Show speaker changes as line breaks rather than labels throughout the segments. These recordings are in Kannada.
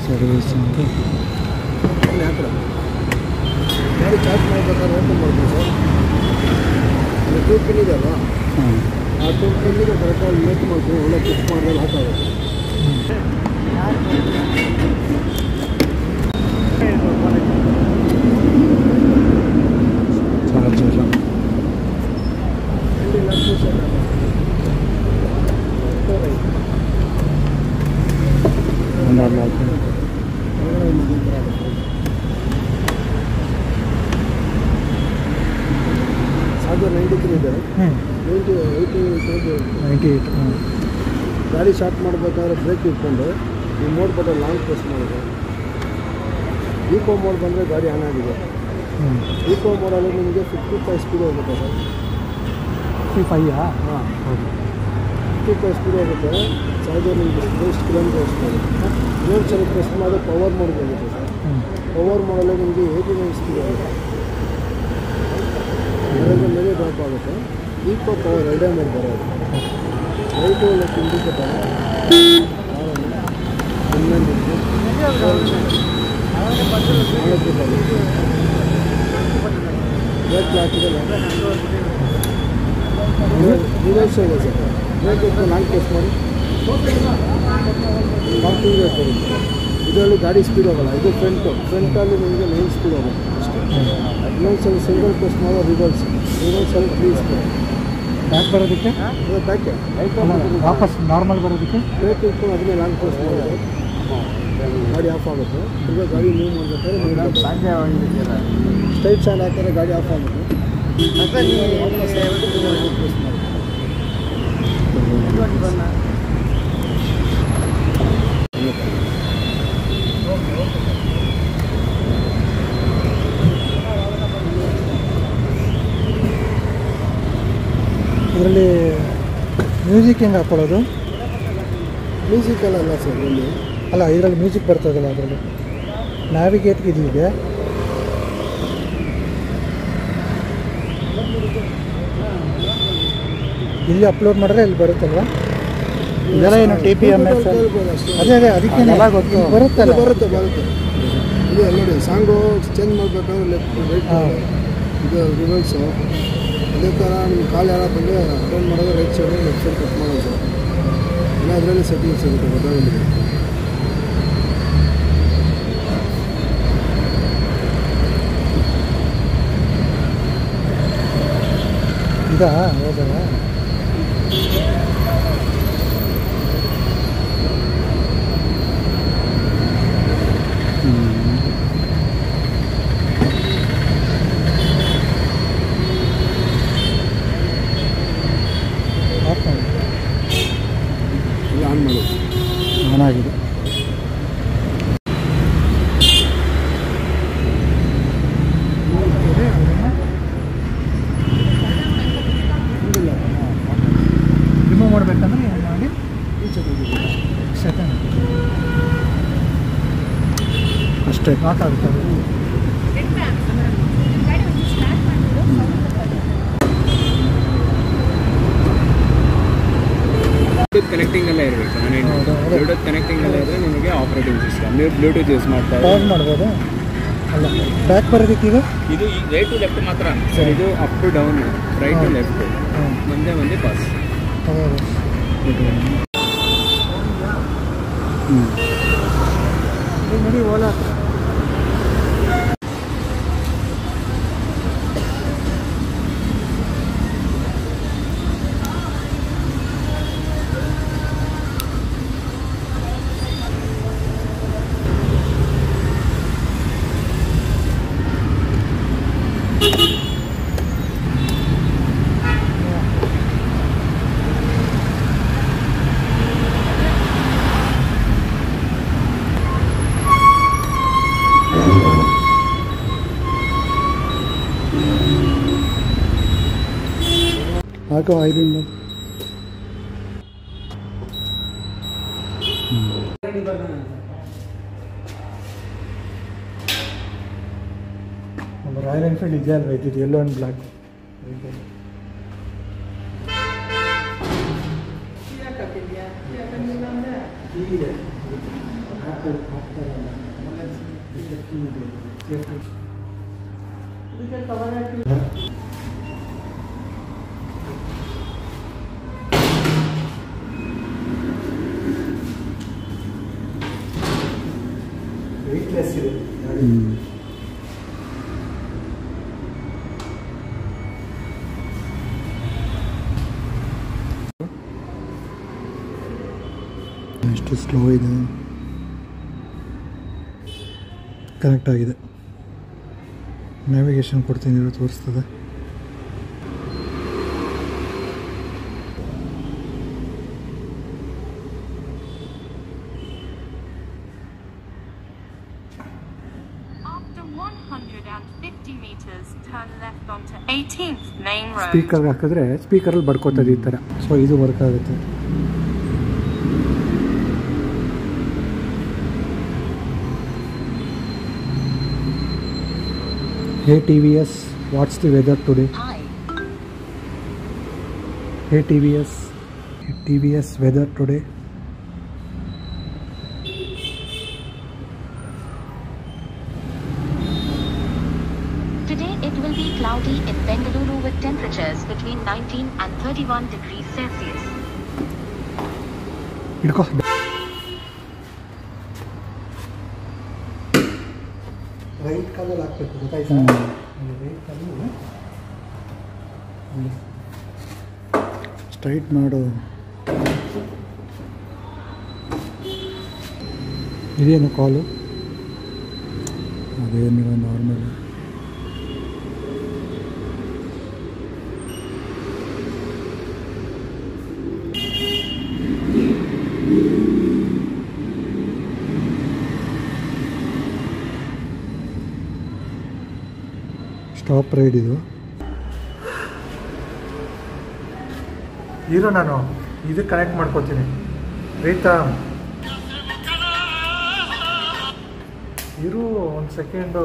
ಸರ್ವಿಸ್ ಅಂತ
ಅಲ್ಲಿ ಆ ಕಡೆ ಗಾಡಿ ಚಾರ್ಜ್ ಮಾಡ್ಬೇಕಾದ್ರೆ ಓಪನ್ ಮಾಡ್ಬೋದು ಸರ್ ಅಲ್ಲಿ ಟೂ ಪಿನ್ ಇದೆ ಅಲ್ವಾ
ಹಾಂ
ಆ ಟೂ ಪಿನ್ನಿಗೆ ಕರೆಕ್ಟಾಗಿ ಲೇಟ್ ಮಾಡ್ಕೊಂಡು ಒಳ್ಳೆ ಫಿಕ್ಸ್ ಮಾಡಿದ್ರೆ ಹಾಕಾಗುತ್ತೆ
ಚಾರ್ಜರ್
ಅಲ್ಲಿ ಲಕ್ಷ ಸರ್
ಒಂದು ನಾಲ್ಕು
ಸಾವಿರದ ನೈಂಟಿ ತ್ರೀ ಇದೆ
ಹ್ಞೂ
ನೈಂಟಿ ಏಯ್ಟಿ
ನೈಂಟಿ ಏಯ್ಟ್ ಹಾಂ
ಗಾಡಿ ಸ್ಟಾರ್ಟ್ ಮಾಡಬೇಕಾದ್ರೆ ಬ್ರೇಕ್ ಇಟ್ಕೊಂಡು ಈ ಮೋಡ್ ಬಟನ್ ಲಾಂಗ್ ಪ್ರೆಸ್ ಮಾಡಿದೆ ಈಕೋ ಮೋಡ್ ಬಂದರೆ ಗಾಡಿ ಆನ್ ಆಗಿದೆ
ಹ್ಞೂ
ಈಕೋ ಮೋಡಲ್ಲಿ ನಿಮಗೆ ಫಿಫ್ಟಿ ಫೈವ್ ಸ್ಪೀಡ್ ಹೋಗುತ್ತೆ ಸರ್
ಫಿಫ್ಟಿ ಫೈಯಾ
ಹಾಂ
ಹೌದು
ಫಿಫ್ಟಿ ಫೈವ್ ಸ್ಪೀಡ್ ಹೋಗುತ್ತೆ ಸಾವಿರದ ನಿಮಗೆ ಎಷ್ಟು ಕಿಲೋಮೀಟರ್ ಅಷ್ಟು ಇನ್ನೊಂದು ಸಲ ಪ್ರೆಸ್ ಮಾಡಿದ್ರೆ ಪವರ್ ಮೋಡ್ ಹೋಗುತ್ತೆ ಸರ್
ಹ್ಞೂ
ಪವರ್ ಮಾಡಲು ನಿಮಗೆ ಏಯ್ಟಿ ನೈನ್ ಸ್ಪೀಡ್ ಆಗುತ್ತೆ ಅದರಿಂದ ಮೇಲೆ ಡ್ರಾಪ್ ಆಗುತ್ತೆ ಈಕೋ ಪವರ್ ಎರಡೇ ಮಾಡಿ ಬರೋದು ರೈಟು ಲೆಫ್ಟ್ ಇಂಡಿಕೇಟರ್ ಹನ್ನೊಂದು ಬ್ರೇಕ್ ಹಾಕಿದಲ್ಲ ರಿವರ್ಸ್ ಇದೆ ಸರ್ ಬ್ರೇಕ್ ಇಟ್ಟು ಲಾಂಗ್ ಪ್ರೆಸ್ ಮಾಡಿ ಕಾಂಪಿಂಗ್ ಬರುತ್ತೆ ಇದರಲ್ಲಿ ಗಾಡಿ ಸ್ಪೀಡ್ ಹೋಗಲ್ಲ ಇದು ಫ್ರಂಟು ಫ್ರಂಟಲ್ಲಿ ನಿಮಗೆ ನೈನ್ ಸ್ಪೀಡ್ ಹೋಗುತ್ತೆ ಅಷ್ಟೇ ಇನ್ನೊಂದು ಸಲ ಸಿಂಗಲ್ ಪ್ರೆಸ್ ಮಾಡೋ ರಿವರ್ಸ್ ಇನ್ನೊಂದು ಸಲ ತ್ರೀ ಸ್ಪೀಡ್
ಬ್ಯಾಕ್ ಬರೋದಕ್ಕೆ
ಅದು ಬ್ಯಾಕೆ
ಅಲ್ಲ, ವಾಪಸ್ ನಾರ್ಮಲ್ ಬರೋದಕ್ಕೆ
ಬ್ರೇಕ್ ಇಟ್ಕೊಂಡು ಅದನ್ನೇ ಲಾಂಗ್ ಪ್ರೆಸ್ ಮಾಡಿದ್ರೆ ಗಾಡಿ ಆಫ್ ಆಗುತ್ತೆ ಈಗ ಗಾಡಿ ಮೂವ್ ಮಾಡಬೇಕಾದ್ರೆ ಸ್ಟ್ರೈಟ್ ಸ್ಟ್ಯಾಂಡ್ ಹಾಕಿದ್ರೆ ಗಾಡಿ ಆಫ್ ಆಗುತ್ತೆ ವಾಪಸ್ press ಮಾಡಿ.
ಇದರಲ್ಲಿ ಮ್ಯೂಸಿಕ್ ಹೆಂಗೆ ಹಾಕ್ಕೊಳ್ಳೋದು
ಮ್ಯೂಸಿಕಲ್ ಅಲ್ಲ ಸರ್ ಇಲ್ಲಿ
ಅಲ್ಲ ಇದರಲ್ಲಿ ಮ್ಯೂಸಿಕ್ ಬರ್ತದಲ್ಲ ಅದರಲ್ಲಿ ನ್ಯಾವಿಗೇಟ್ಗೆ ಇದು ಇದೆ ಇಲ್ಲಿ ಅಪ್ಲೋಡ್ ಮಾಡಿದ್ರೆ ಇಲ್ಲಿ ಬರುತ್ತಲ್ವಾ ಇದೆಲ್ಲ ಏನು ಟಿ ಪಿ ಎಮ್ ಎಸ್
ಕೇಳ್ಬೋದು ಅಷ್ಟೇ.
ಅದೇ ಅದೇ ಅದಕ್ಕೆ
ಅದೆಲ್ಲ
ಗೊತ್ತು
ಇದು
ಬರುತ್ತಲ್ಲ
ಬರುತ್ತೆ ಬರುತ್ತೆ ಇದು ಎಲ್ಲ ನೋಡಿ ಸಾಂಗು ಚೇಂಜ್ ಮಾಡಬೇಕಾದ್ರೆ ಲೆಫ್ಟ್ ರೈಟ್
ಹಾ.
ಇದು ರಿವರ್ಸು ಅದೇ ಥರ ನಿಮ್ಮ ಕಾಲು ಯಾರ ಬಂದರೆ ಅಟೆಂಡ್ ಮಾಡೋದು right side left side cut ಮಾಡೋದು ಎಲ್ಲ ಅದರಲ್ಲಿ ಸೆಟ್ಟಿಂಗ್ಸ್ ಇರುತ್ತೆ ಗೊತ್ತಾಗಲಿದೆ
ಇದಾ ಹೌದಾ ಆಫ್ ಮಾಡಿ
ಎಲ್ಲ ಆನ್ ಮಾಡಿ
ಆನ್ ಆಗಿದೆ
ಇಲ್ಲ
ರಿಮೂವ್ ಮಾಡಬೇಕಂದ್ರೆ ಏನು ಮಾಡಿ
ಈಚೆ ಬಂದಿದೆ
ಸೆಕೆಂಡ್ ಅಷ್ಟೇ ಲಾಕ್ ಆಗುತ್ತೆ ಅದು
ಬ್ಲೂಟೂತ್ ಕನೆಕ್ಟಿಂಗ್ ಎಲ್ಲ ಇರಬೇಕು ನಾನೇನು
ಹೌದು, ಅದೇ.
ಬ್ಲೂಟೂತ್ ಕನೆಕ್ಟಿಂಗ್ ಎಲ್ಲ ಇದ್ರೆ ನಿಮಗೆ ಆಪರೇಟಿಂಗ್ ಸಿಸ್ಟಮ್ ನೀವು ಬ್ಲೂಟೂತ್ ಯೂಸ್ ಮಾಡ್ತಾ
ಪಾಸ್ ಮಾಡ್ಬೋದು ಅಲ್ಲ ಬ್ಯಾಕ್ ಬರೋದಕ್ಕೀಗ
ಇದು ರೈಟ್ ಟು ಲೆಫ್ಟ್ ಮಾತ್ರ ಸರ್ ಇದು up to down right to
ಹೌದು.
ಲೆಫ್ಟ್
ಹಾಂ
ಮುಂದೆ ಮುಂದೆ ಪಾಸ್
ಹೌದು
ನೋಡಿ ಓಲಾ
ಹಾಕೋ ಐದಿಂದ ನಮ್ಮ ರಾಯಲ್ ಎನ್ಫೀಲ್ಡ್ ಇದೆ ಅಲ್ವಾ ಇದ್ದಿದ್ದು ಎಲ್ಲೋ ಒಂದು ಬ್ಲ್ಯಾಕ್ ಹಾಕ್ತಾರೆ ಹಾಕ್ತಾರೆ ವೆಯ್ಟ್ಲೆಸ್ ಇದೆ ಗಾಡಿ. ಎಷ್ಟು ಸ್ಲೋ ಇದೆ ಕನೆಕ್ಟ್ ಆಗಿದೆ ನ್ಯಾವಿಗೇಷನ್ ಕೊಡ್ತೀನಿ ಇರೋ ತೋರಿಸ್ತದೆ
After 150 meters, turn left onto 18th Main Road.
ಸ್ಪೀಕರ್ಗೆ ಹಾಕಿದ್ರೆ ಸ್ಪೀಕರಲ್ಲಿ ಬಡ್ಕೋತದೆ ಈ ಥರ ಸೊ ಇದು ವರ್ಕ್ ಆಗುತ್ತೆ hey T V S what's the weather today
Hi.
Hey T V S T V S weather today
Today it will be cloudy in Bengaluru with temperatures between 19 and 31 degrees Celsius.
ಹಿಡ್ಕೋ ರೈಟ್ ಕಾಲಲ್ಲಿ ಹಾಕ್ಬೇಕು ಗೊತ್ತಾಯ್ತಾ ರೈಟ್ ಕಾಲು ಸ್ಟ್ರೈಟ್ ಮಾಡು ಇದೇನು ಕಾಲು ಅದೇನಿಲ್ಲ ನಾರ್ಮಲ್ ಸ್ಟಾಪ್ ರೈಡ್ ಇದು ಇರು ನಾನು ಇದು ಕನೆಕ್ಟ್ ಮಾಡ್ಕೋತೀನಿ ರೈತಾ ಇರು ಒಂದು ಸೆಕೆಂಡು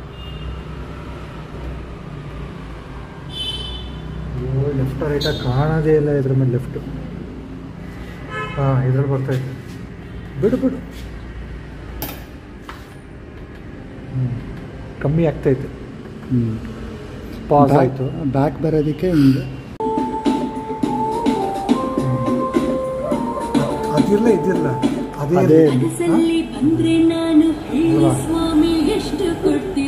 ಅಯ್ಯೋ ಲೆಫ್ಟ್ ರೈಟ ಕಾಣೋದೇ ಇಲ್ಲ ಇದ್ರ ಮೇಲೆ ಲೆಫ್ಟು ಹಾಂ ಇದ್ರಲ್ಲಿ ಬರ್ತೈತೆ ಬಿಡು ಬಿಡು ಹ್ಞೂ ಕಮ್ಮಿ ಆಗ್ತೈತೆ ಪಾಸ್ ಆಯಿತು
ಬ್ಯಾಕ್ ಬರೋದಕ್ಕೆ ಹಿಂಗೆ
ಅದಿರಲ್ಲ ಇದಿರಲ್ಲ ಅದೇ
ಅದೇ
ಇರ್ಲಿ.
ಕನಸಲ್ಲಿ ಬಂದ್ರೆ ನಾನು ಹೇಳಿ
ಅಲ್ವಾ?
ಸ್ವಾಮಿ ಎಷ್ಟು ಕೊಡ್ತೀನಿ